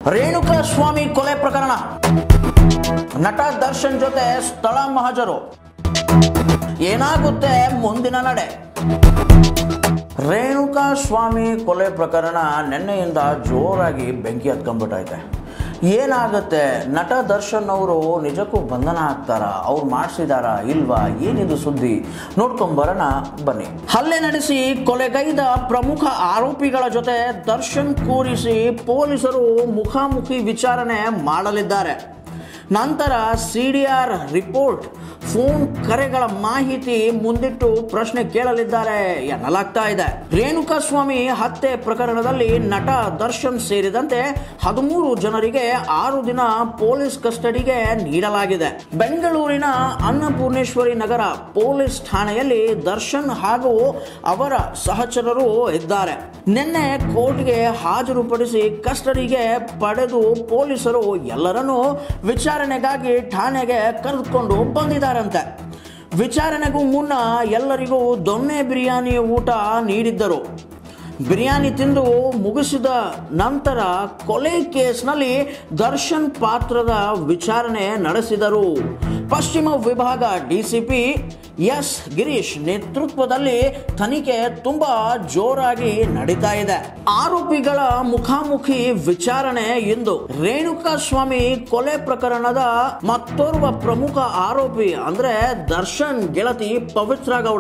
ರೇಣುಕಾ ಸ್ವಾಮಿ ಕೊಲೆ ಪ್ರಕರಣ ನಟ ದರ್ಶನ್ ಜೊತೆ ಸ್ಥಳ ಮಹಜರು ಏನಾಗುತ್ತೆ ಮುಂದಿನ ನಡೆ ರೇಣುಕಾ ಸ್ವಾಮಿ ಕೊಲೆ ಪ್ರಕರಣ ನಿನ್ನೆಯಿಂದ ಜೋರಾಗಿ ಬೆಂಕಿ ಹತ್ಕೊಂಡ್ಬಿಟ್ಟೈತೆ ಏನಾಗುತ್ತೆ ನಟ ದರ್ಶನ್ ಅವರು ನಿಜಕ್ಕೂ ಬಂಧನ ಆಗ್ತಾರ ಅವ್ರು ಮಾಡಿಸಿದಾರ ಇಲ್ವಾ ಏನಿದು ಸುದ್ದಿ ನೋಡ್ಕೊಂಬರೋಣ ಬನ್ನಿ ಹಲ್ಲೆ ನಡೆಸಿ ಕೊಲೆಗೈದ ಪ್ರಮುಖ ಆರೋಪಿಗಳ ಜೊತೆ ದರ್ಶನ್ ಕೂರಿಸಿ ಪೊಲೀಸರು ಮುಖಾಮುಖಿ ವಿಚಾರಣೆ ಮಾಡಲಿದ್ದಾರೆ ನಂತರ C D R report phone ಕರೆಗಳ ಮಾಹಿತಿ ಮುಂದಿಟ್ಟು ಪ್ರಶ್ನೆ ಕೇಳಲಿದ್ದಾರೆ ಎನ್ನಲಾಗ್ತಾ ಇದೆ ರೇಣುಕಾ ಸ್ವಾಮಿ ಹತ್ಯೆ ಪ್ರಕರಣದಲ್ಲಿ ನಟ ದರ್ಶನ್ ಸೇರಿದಂತೆ ಹದಿಮೂರು ಜನರಿಗೆ ಆರು ದಿನ ಪೊಲೀಸ್ ಕಸ್ಟಡಿಗೆ ನೀಡಲಾಗಿದೆ ಬೆಂಗಳೂರಿನ ಅನ್ನಪೂರ್ಣೇಶ್ವರಿ ನಗರ ಪೊಲೀಸ್ ಠಾಣೆಯಲ್ಲಿ ದರ್ಶನ್ ಹಾಗೂ ಅವರ ಸಹಚರರು ಇದ್ದಾರೆ ನಿನ್ನೆ ಕೋರ್ಟ್ಗೆ ಹಾಜರುಪಡಿಸಿ ಕಸ್ಟಡಿಗೆ ಪಡೆದು ಪೊಲೀಸರು ಎಲ್ಲರನ್ನೂ ವಿಚಾರಣೆಗಾಗಿ ಠಾಣೆಗೆ ಕರೆದುಕೊಂಡು ಬಂದಿದ್ದಾರಂತೆ ವಿಚಾರಣೆಗೂ ಮುನ್ನ ಎಲ್ಲರಿಗೂ ದೊಣ್ಣೆ ಬಿರಿಯಾನಿ ಊಟ ನೀಡಿದ್ದರು ಬಿರಿಯಾನಿ ತಿಂದು ಮುಗಿಸಿದ ನಂತರ ಕೊಲೆ ಕೇಸ್ನಲ್ಲಿ ದರ್ಶನ್ ಪಾತ್ರದ ವಿಚಾರಣೆ ನಡೆಸಿದರು ಪಶ್ಚಿಮ ವಿಭಾಗ ಡಿಸಿಪಿ ಎಸ್ ಗಿರೀಶ್ ನೇತೃತ್ವದಲ್ಲಿ ತನಿಖೆ ತುಂಬಾ ಜೋರಾಗಿ ನಡೀತಾ ಇದೆ ಆರೋಪಿಗಳ ಮುಖಾಮುಖಿ ವಿಚಾರಣೆ ಇಂದು ರೇಣುಕಾ ಸ್ವಾಮಿ ಕೊಲೆ ಪ್ರಕರಣದ ಮತ್ತೋರ್ವ ಪ್ರಮುಖ ಆರೋಪಿ ಅಂದ್ರೆ ದರ್ಶನ್ ಗೆಳತಿ ಪವಿತ್ರ ಗೌಡ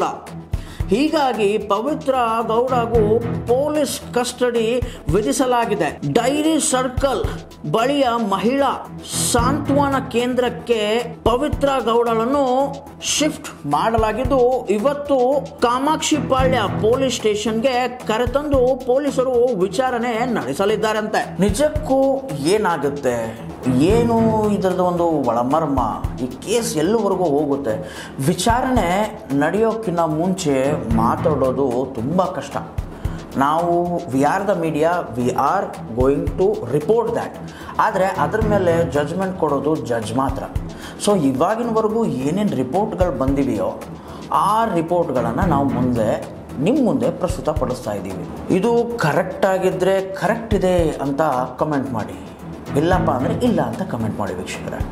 ಹೀಗಾಗಿ ಪವಿತ್ರ ಗೌಡಗೂ ಪೊಲೀಸ್ ಕಸ್ಟಡಿ ವಿಧಿಸಲಾಗಿದೆ ಡೈರಿ ಸರ್ಕಲ್ ಬಳಿಯ ಮಹಿಳಾ ಸಾಂತ್ವನ ಕೇಂದ್ರಕ್ಕೆ ಪವಿತ್ರ ಗೌಡಳನ್ನು ಶಿಫ್ಟ್ ಮಾಡಲಾಗಿದ್ದು ಇವತ್ತು ಕಾಮಾಕ್ಷಿಪಾಳ್ಯ ಪೊಲೀಸ್ ಸ್ಟೇಷನ್ಗೆ ಕರೆತಂದು ಪೊಲೀಸರು ವಿಚಾರಣೆ ನಡೆಸಲಿದ್ದಾರಂತೆ ನಿಜಕ್ಕೂ ಏನಾಗುತ್ತೆ ಏನು ಇದರದ ಒಂದು ಒಳಮರ್ಮ ಈ ಕೇಸ್ ಎಲ್ಲಿವರೆಗೂ ಹೋಗುತ್ತೆ ವಿಚಾರಣೆ ನಡೆಯೋಕ್ಕಿಂತ ಮುಂಚೆ ಮಾತಾಡೋದು ತುಂಬ ಕಷ್ಟ ನಾವು we are the media we are going to report that ಆದರೆ ಅದ್ರ ಮೇಲೆ ಜಜ್ಮೆಂಟ್ ಕೊಡೋದು ಜಡ್ಜ್ ಮಾತ್ರ ಸೊ ಇವಾಗಿನವರೆಗೂ ಏನೇನು ರಿಪೋರ್ಟ್ಗಳು ಬಂದಿವೆಯೋ ಆ ರಿಪೋರ್ಟ್ಗಳನ್ನು ನಾವು ಮುಂದೆ ನಿಮ್ಮ ಮುಂದೆ ಪ್ರಸ್ತುತಪಡಿಸ್ತಾ ಇದ್ದೀವಿ ಇದು ಕರೆಕ್ಟ್ ಆಗಿದ್ದರೆ ಕರೆಕ್ಟ್ ಇದೆ ಅಂತ ಕಮೆಂಟ್ ಮಾಡಿ ಇಲ್ಲಪ್ಪ ಅಂದರೆ ಇಲ್ಲ ಅಂತ ಕಮೆಂಟ್ ಮಾಡಿ ವೀಕ್ಷಕರೇ